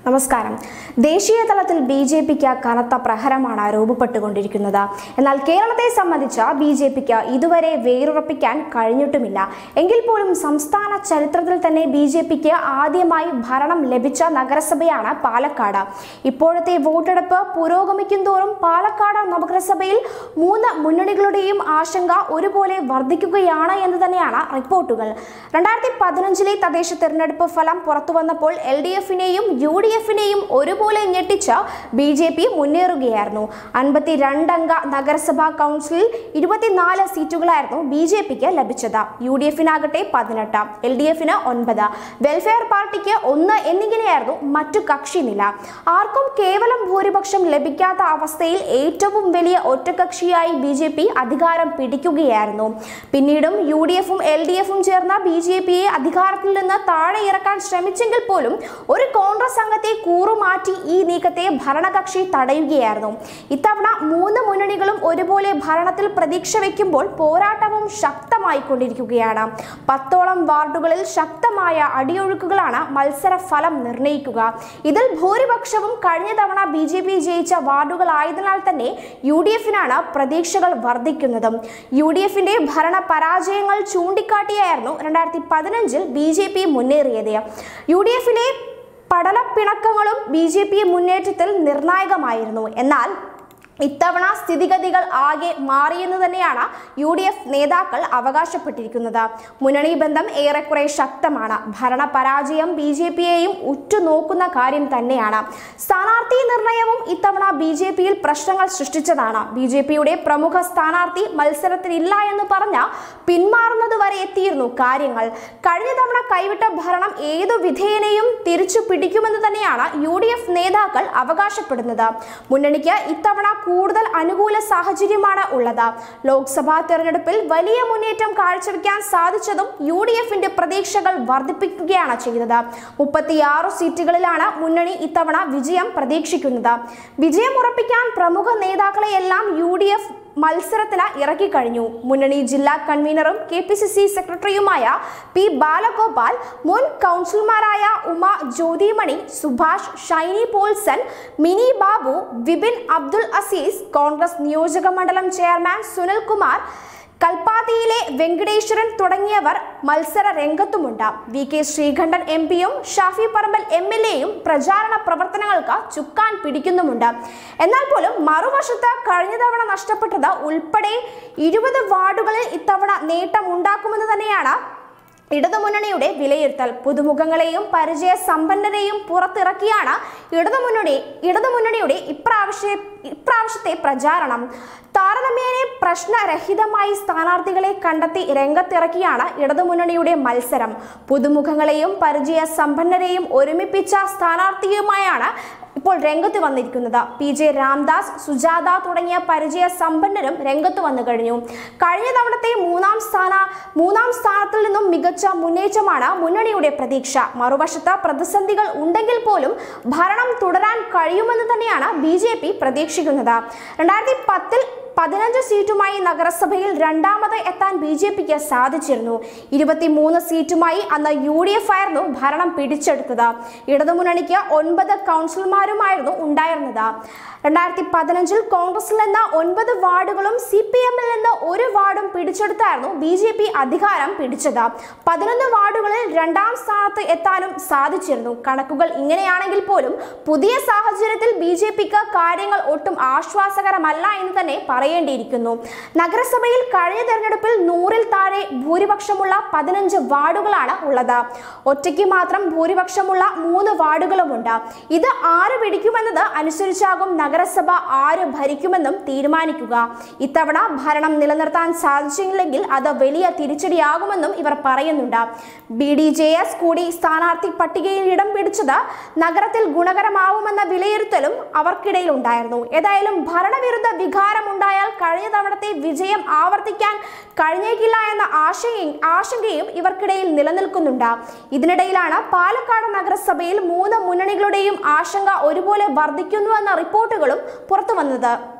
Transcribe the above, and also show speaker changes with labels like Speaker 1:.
Speaker 1: നമസ്കാരം ദേശീയ തലത്തിൽ ബി ജെ പിക്ക് കനത്ത പ്രഹരമാണ് രൂപപ്പെട്ടുകൊണ്ടിരിക്കുന്നത് എന്നാൽ കേരളത്തെ സംബന്ധിച്ച ബി ജെ പിക്ക് ഇതുവരെ വേരുറപ്പിക്കാൻ കഴിഞ്ഞിട്ടുമില്ല എങ്കിൽ പോലും സംസ്ഥാന ചരിത്രത്തിൽ തന്നെ ബി ജെ പിക്ക് ആദ്യമായി ഭരണം ലഭിച്ച നഗരസഭയാണ് പാലക്കാട് ഇപ്പോഴത്തെ വോട്ടെടുപ്പ് പുരോഗമിക്കും തോറും പാലക്കാട് നഗരസഭയിൽ മൂന്ന് മുന്നണികളുടെയും ആശങ്ക ഒരുപോലെ വർദ്ധിക്കുകയാണ് എന്ന് തന്നെയാണ് റിപ്പോർട്ടുകൾ രണ്ടായിരത്തി പതിനഞ്ചിലെ തദ്ദേശ തെരഞ്ഞെടുപ്പ് ഫലം പുറത്തു വന്നപ്പോൾ എൽ ഡി എഫിനെയും യു ഡി എഫിനെയും ഒരുപോലെ ഞെട്ടിച്ച ബി ജെ പി മുന്നേറുകയായിരുന്നു അൻപത്തി രണ്ടംഗ നഗരസഭാ കൗൺസിലിൽ ഇരുപത്തിനാല് സീറ്റുകളായിരുന്നു ബി ജെ പിക്ക് ലഭിച്ചത് യു ഡി എഫിനാകട്ടെ പതിനെട്ട് എൽ ഡി എഫിന് ഒൻപത് വെൽഫെയർ പാർട്ടിക്ക് ഒന്ന് എന്നിങ്ങനെയായിരുന്നു മറ്റു കക്ഷി നില ആർക്കും കേവലം ഭൂരിപക്ഷം ലഭിക്കാത്ത അവസ്ഥയിൽ ഏറ്റവും വലിയ ഒറ്റകക്ഷിയായി ബി ജെ പി അധികാരം പിടിക്കുകയായിരുന്നു പിന്നീടും യു ഡി എഫും എൽ ഡി എഫും ചേർന്ന ബി ജെ പിയെ അധികാരത്തിൽ നിന്ന് താഴെ ഇറക്കാൻ ശ്രമിച്ചെങ്കിൽ പോലും ഒരു കോൺഗ്രസ് അംഗത്തെ കൂറുമാറ്റി ഈ നീക്കത്തെ ഭരണകക്ഷി തടയുകയായിരുന്നു ഇത്തവണ മൂന്ന് മുന്നണികളും ഒരുപോലെ ഭരണത്തിൽ പ്രതീക്ഷ വയ്ക്കുമ്പോൾ പോരാട്ടവും ശക്തമായിക്കൊണ്ടിരിക്കുകയാണ് പത്തോളം വാർഡുകളിൽ ശക്തമായ അടിയൊഴുക്കുകളാണ് മത്സര ഫലം നിർണ്ണയിക്കുക ഇതിൽ ഭൂരിപക്ഷവും കഴിഞ്ഞ തവണ ബി ജെ പി ജയിച്ച വാർഡുകളായതിനാൽ തന്നെ യു ഡി എഫിനാണ് പ്രതീക്ഷകൾ വർദ്ധിക്കുന്നതും യു ഡി എഫിന്റെ ഭരണ പരാജയങ്ങൾ ചൂണ്ടിക്കാട്ടിയായിരുന്നു രണ്ടായിരത്തി പതിനഞ്ചിൽ ബി ജെ പി മുന്നേറിയത് യു ഡി എഫിലെ പടലപ്പിണക്കങ്ങളും ബി ജെ പി മുന്നേറ്റത്തിൽ നിർണായകമായിരുന്നു എന്നാൽ ഇത്തവണ സ്ഥിതിഗതികൾ ആകെ മാറിയെന്ന് തന്നെയാണ് യു ഡി എഫ് നേതാക്കൾ അവകാശപ്പെട്ടിരിക്കുന്നത് മുന്നണി ബന്ധം ഏറെക്കുറെ ശക്തമാണ് ഭരണ പരാജയം ബി ജെ പിയെയും ഉറ്റുനോക്കുന്ന കാര്യം തന്നെയാണ് സ്ഥാനാർത്ഥി നിർണയവും ഇത്തവണ ബി ജെ പിയിൽ പ്രശ്നങ്ങൾ സൃഷ്ടിച്ചതാണ് ബി ജെ പിയുടെ പ്രമുഖ സ്ഥാനാർത്ഥി മത്സരത്തിനില്ല എന്ന് പറഞ്ഞ പിന്മാറുന്നത് വരെ എത്തിയിരുന്നു കാര്യങ്ങൾ കഴിഞ്ഞ തവണ കൈവിട്ട ഭരണം ഏതു വിധേയനെയും തിരിച്ചു പിടിക്കുമെന്ന് തന്നെയാണ് യു ഡി എഫ് നേതാക്കൾ അവകാശപ്പെടുന്നത് മുന്നണിക്ക് ഇത്തവണ കൂടുതൽ അനുകൂല സാഹചര്യമാണ് ഉള്ളത് ലോക്സഭാ തെരഞ്ഞെടുപ്പിൽ വലിയ മുന്നേറ്റം കാഴ്ചവെക്കാൻ സാധിച്ചതും യു ഡി എഫിന്റെ പ്രതീക്ഷകൾ വർദ്ധിപ്പിക്കുകയാണ് ചെയ്തത് മുപ്പത്തിയാറ് സീറ്റുകളിലാണ് മുന്നണി ഇത്തവണ വിജയം പ്രതീക്ഷിക്കുന്നത് വിജയം ഉറപ്പിക്കാൻ പ്രമുഖ നേതാക്കളെയെല്ലാം യു ഡി എഫ് മത്സരത്തിന് ഇറക്കിക്കഴിഞ്ഞു മുന്നണി ജില്ലാ കൺവീനറും കെ പി സി സി സെക്രട്ടറിയുമായ പി ബാലഗോപാൽ മുൻ കൗൺസിലർമാരായ ഉമ ജ്യോതിമണി സുഭാഷ് ഷൈനി പോൾസൺ മിനി ബാബു വിപിൻ അബ്ദുൾ അസീസ് കോൺഗ്രസ് നിയോജക മണ്ഡലം ചെയർമാൻ സുനിൽകുമാർ കൽപ്പാത്തിയിലെ വെങ്കടേശ്വരൻ തുടങ്ങിയവർ മത്സര രംഗത്തുമുണ്ട് വി കെ ശ്രീകണ്ഠൻ എം പിയും ഷാഫി പറമ്പൽ എം എൽ എയും പ്രചാരണ പ്രവർത്തനങ്ങൾക്ക് ചുക്കാൻ പിടിക്കുന്നുമുണ്ട് എന്നാൽ പോലും മറുവശത്ത് കഴിഞ്ഞ തവണ നഷ്ടപ്പെട്ടത് ഉൾപ്പെടെ ഇരുപത് വാർഡുകളിൽ ഇത്തവണ നേട്ടം ഉണ്ടാക്കുമെന്ന് തന്നെയാണ് ഇടതുമുന്നണിയുടെ വിലയിരുത്തൽ പുതുമുഖങ്ങളെയും പരിചയ സമ്പന്നരെയും പുറത്തിറക്കിയാണ് ഇടതുമുന്നണി ഇടതുമുന്നണിയുടെ ഇപ്രാവശ്യ ഇപ്രാവശ്യത്തെ പ്രചാരണം താരതമ്യേന പ്രശ്നരഹിതമായി സ്ഥാനാർത്ഥികളെ കണ്ടെത്തി രംഗത്തിറക്കിയാണ് ഇടതുമുന്നണിയുടെ മത്സരം പുതുമുഖങ്ങളെയും പരിചയ സമ്പന്നരെയും ഒരുമിപ്പിച്ച സ്ഥാനാർത്ഥിയുമായാണ് ഇപ്പോൾ രംഗത്ത് വന്നിരിക്കുന്നത് പി ജെ രാംദാസ് സുജാത തുടങ്ങിയ പരിചയ സമ്പന്നരും രംഗത്ത് വന്നു കഴിഞ്ഞു കഴിഞ്ഞ തവണത്തെ മൂന്നാം സ്ഥാന മൂന്നാം സ്ഥാനത്തിൽ നിന്നും മികച്ച മുന്നേറ്റമാണ് മുന്നണിയുടെ പ്രതീക്ഷ മറുവശത്ത് പ്രതിസന്ധികൾ ഉണ്ടെങ്കിൽ പോലും ഭരണം തുടരാൻ കഴിയുമെന്ന് തന്നെയാണ് ബി ജെ പി പ്രതീക്ഷിക്കുന്നത് രണ്ടായിരത്തി പത്തിൽ പതിനഞ്ച് സീറ്റുമായി നഗരസഭയിൽ രണ്ടാമത് എത്താൻ ബി ജെ പിക്ക് സാധിച്ചിരുന്നു ഇരുപത്തിമൂന്ന് സീറ്റുമായി അന്ന് യു ഡി എഫ് ആയിരുന്നു ഭരണം പിടിച്ചെടുത്തത് ഇടതുമുന്നണിക്ക് ഒൻപത് കൗൺസിലർമാരുമായിരുന്നു ഉണ്ടായിരുന്നത് രണ്ടായിരത്തി പതിനഞ്ചിൽ കോൺഗ്രസിൽ നിന്ന് ഒൻപത് വാർഡുകളും സി പി എമ്മിൽ നിന്ന് ഒരു വാർഡും പിടിച്ചെടുത്തായിരുന്നു ബി ജെ പി അധികാരം പിടിച്ചത് പതിനൊന്ന് വാർഡുകളിൽ രണ്ടാം സ്ഥാനത്ത് എത്താനും സാധിച്ചിരുന്നു കണക്കുകൾ ഇങ്ങനെയാണെങ്കിൽ പോലും പുതിയ സാഹചര്യത്തിൽ ബി ജെ പിക്ക് കാര്യങ്ങൾ ഒട്ടും ആശ്വാസകരമല്ല എന്ന് തന്നെ പറയേണ്ടിയിരിക്കുന്നു നഗരസഭയിൽ കഴിഞ്ഞ തെരഞ്ഞെടുപ്പിൽ നൂറിൽ താഴെ ഭൂരിപക്ഷമുള്ള പതിനഞ്ച് വാർഡുകളാണ് ഉള്ളത് ഒറ്റയ്ക്ക് മാത്രം ഭൂരിപക്ഷമുള്ള മൂന്ന് വാർഡുകളുമുണ്ട് ഇത് ആര് പിടിക്കുമെന്നത് അനുസരിച്ചാകും നഗരസഭ ആര് ഭരിക്കുമെന്നും തീരുമാനിക്കുക ഇത്തവണ ഭരണം നിലനിർത്താൻ സാധിച്ചില്ലെങ്കിൽ അത് വലിയ തിരിച്ചടിയാകുമെന്നും ഇവർ പറയുന്നുണ്ട് ബി ഡി ജെ എസ് കൂടി സ്ഥാനാർത്ഥി പട്ടികയിൽ ഇടം പിടിച്ചത് നഗരത്തിൽ ഗുണകരമാവുമെന്ന വിലയിരുത്തലും അവർക്കിടയിൽ ഉണ്ടായിരുന്നു ഏതായാലും ഭരണവിരുദ്ധ വികാരം ഉണ്ടായാൽ കഴിഞ്ഞ തവണത്തെ വിജയം ആവർത്തിക്കാൻ കഴിഞ്ഞേക്കില്ല എന്ന ആശങ്ക ആശങ്കയും ഇവർക്കിടയിൽ നിലനിൽക്കുന്നുണ്ട് ഇതിനിടയിലാണ് പാലക്കാട് നഗരസഭയിൽ മൂന്ന് മുന്നണികളുടെയും ആശങ്ക ഒരുപോലെ വർദ്ധിക്കുന്നുവെന്ന റിപ്പോർട്ടുകളും പുറത്തു വന്നത്